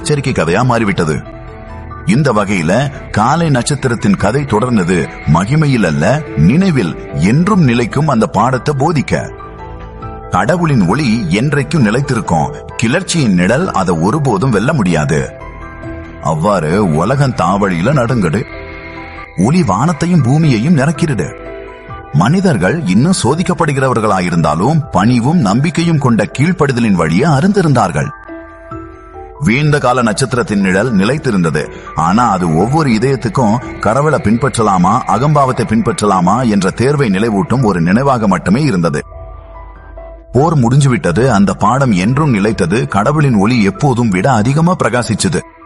எச்சரிக்கை கதையா மாறிவிட்டது இந்த வகையில காலை நட்சத்திரத்தின் கதை தொடர்ந்தது மகிமையில் அல்ல நினைவில் என்றும் நிலைக்கும் அந்த பாடத்தை போதிக்க கடவுளின் ஒளி என்றைக்கும் நிலைத்திருக்கும் கிளர்ச்சியின் நிழல் அதை ஒருபோதும் வெல்ல முடியாது அவ்வாறு உலகம் தாவழியில நடுங்குது ஒளி வானத்தையும் பூமியையும் நிரக்கிடுது மனிதர்கள் இன்னும் சோதிக்கப்படுகிறவர்களாயிருந்தாலும் பணிவும் நம்பிக்கையும் கொண்ட கீழ்ப்படுதலின் வழியே அருந்திருந்தார்கள் வீழ்ந்த கால நட்சத்திரத்தின் நிழல் நிலைத்திருந்தது ஆனா அது ஒவ்வொரு இதயத்துக்கும் கடவுளை பின்பற்றலாமா அகம்பாவத்தை பின்பற்றலாமா என்ற தேர்வை நிலைவூட்டும் ஒரு நினைவாக மட்டுமே இருந்தது போர் முடிஞ்சுவிட்டது அந்த பாடம் என்றும் நிலைத்தது கடவுளின் ஒளி எப்போதும் விட அதிகமா பிரகாசிச்சது